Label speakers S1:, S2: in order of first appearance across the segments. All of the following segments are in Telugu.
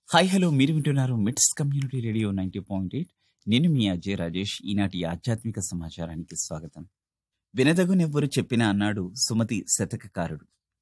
S1: హాయ్ హలో మీరు వింటున్నారు MITS community radio ninety point eight నేను మీ అజయ్ రాజేష్ ఈనాటి ఆధ్యాత్మిక సమాచారానికి స్వాగతం వినదగునెవ్వరు చెప్పినా అన్నాడు సుమతి శతకకారుడు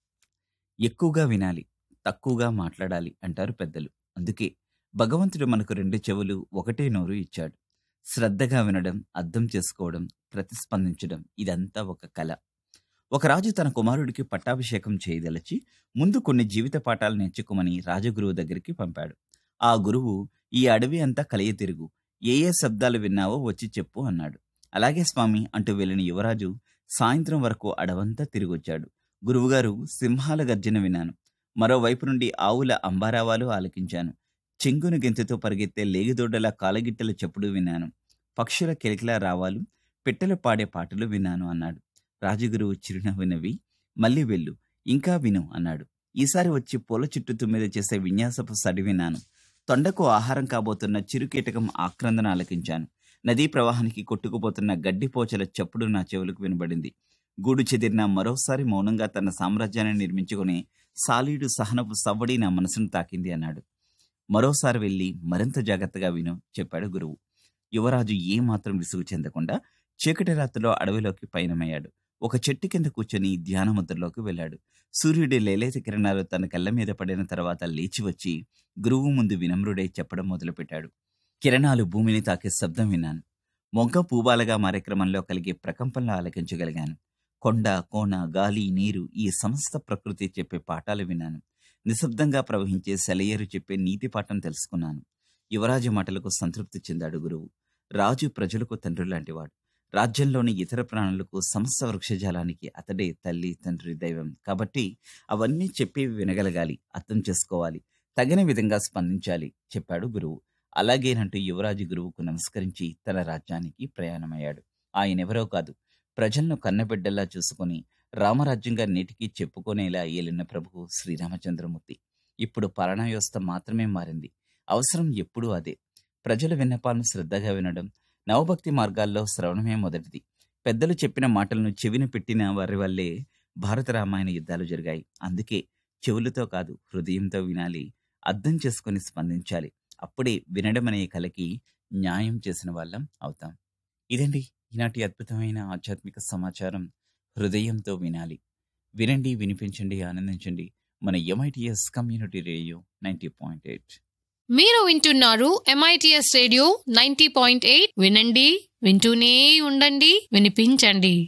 S1: ఎక్కువగా వినాలి తక్కువగా మాట్లాడాలి అంటారు పెద్దలు అందుకే భగవంతుడు మనకు రెండు చెవులు ఒకటే నోరు ఇచ్చాడు శ్రద్ధగా వినడం అర్థం చేసుకోవడం ప్రతిస్పందించడం ఇదంతా ఒక కళ ఒక రాజు తన కుమారుడికి పట్టాభిషేకం చేయదలచి ముందు కొన్ని జీవిత పాఠాలు నేర్చుకోమని రాజగురువు దగ్గరికి పంపాడు ఆ గురువు ఈ అడవి అంతా కలియ తిరుగు ఏ ఏ శబ్దాలు విన్నావో వచ్చి చెప్పు అన్నాడు అలాగే స్వామి అంటూ వెళ్ళిన యువరాజు సాయంత్రం వరకు అడవంతా తిరిగొచ్చాడు గురువుగారు సింహాల గర్జన విన్నాను మరోవైపు నుండి ఆవుల అంబారావాలు ఆలకించాను చెంగును గెంతుతో పరిగెత్తే లేగిదొడ్డల కాలగిట్టల చెప్పుడు విన్నాను పక్షుల కిలకిల రావాలు పిట్టలు పాడే పాటలు విన్నాను అన్నాడు రాజగురువు చిరునవ్వు నవ్వి మళ్ళీ వెళ్ళు ఇంకా విను అన్నాడు ఈసారి వచ్చి పూల చుట్టూ మీద చేసే విన్యాసపు సడి విన్నాను తొండకు ఆహారం కాబోతున్న చిరుకీటకం ఆక్రందన ఆలకించాను నదీ ప్రవాహానికి కొట్టుకుపోతున్న గడ్డిపోచల చప్పుడు నా చెవులకు వినబడింది గూడు చెదిరిన మరోసారి మౌనంగా తన సామ్రాజ్యాన్ని నిర్మించుకుని సాలీడు సహనపు సవ్వడి నా మనసును తాకింది అన్నాడు మరోసారి వెళ్ళి మరింత జాగ్రత్తగా విను చెప్పాడు గురువు యువరాజు ఏమాత్రం విసుగు చెందకుండా చీకటి రాత్రిలో అడవిలోకి పయనమయ్యాడు ఒక చెట్టు కింద కూర్చొని ధ్యానముద్రలోకి వెళ్ళాడు సూర్యుడి లేలేత కిరణాలు తన కళ్ళ మీద పడిన తర్వాత లేచి వచ్చి గురువు ముందు వినమ్రుడై చెప్పడం మొదలుపెట్టాడు కిరణాలు భూమిని తాకే శబ్దం విన్నాను మొగ్గ పూబాలగా మారే క్రమంలో కలిగే ప్రకంపనలు ఆలకించగలిగాను కొండ కోన గాలి నీరు ఈ సమస్త ప్రకృతి చెప్పే పాఠాలు విన్నాను నిశ్శబ్దంగా ప్రవహించే సెలయేరు చెప్పే నీతి పాఠం తెలుసుకున్నాను యువరాజు మాటలకు సంతృప్తి చెందాడు గురువు రాజు ప్రజలకు తండ్రి లాంటివాడు రాజ్యంలోని ఇతర ప్రాణులకు సమస్త వృక్షజాలానికి అతడే తల్లి తండ్రి దైవం కాబట్టి అవన్నీ చెప్పి వినగలగాలి అర్థం చేసుకోవాలి తగిన విధంగా స్పందించాలి చెప్పాడు గురువు అలాగేనంటూ యువరాజు గురువుకు నమస్కరించి తన రాజ్యానికి ప్రయాణమయ్యాడు ఆయనెవరో కాదు ప్రజలను కన్నబిడ్డల్లా చూసుకొని రామరాజ్యంగా నేటికి చెప్పుకునేలా ఏలిన ప్రభువు శ్రీరామచంద్రమూర్తి ఇప్పుడు పాలనా వ్యవస్థ మాత్రమే మారింది అవసరం ఎప్పుడూ అదే ప్రజల విన్నపాలను శ్రద్ధగా వినడం నవభక్తి మార్గాల్లో శ్రవణమే మొదటిది పెద్దలు చెప్పిన మాటలను చెవిన పెట్టిన వారి వల్లే భారత రామాయణ యుద్ధాలు జరిగాయి అందుకే చెవులతో కాదు హృదయంతో వినాలి అర్థం చేసుకొని స్పందించాలి అప్పుడే వినడం అనే కళకి న్యాయం చేసిన వాళ్ళం అవుతాం ఇదండి ఈనాటి అద్భుతమైన ఆధ్యాత్మిక సమాచారం హృదయంతో వినాలి వినండి వినిపించండి ఆనందించండి మన MITS community radio ninety point eight
S2: మీరు వింటున్నారు MITS radio ninety point eight వినండి వింటూనే ఉండండి వినిపించండి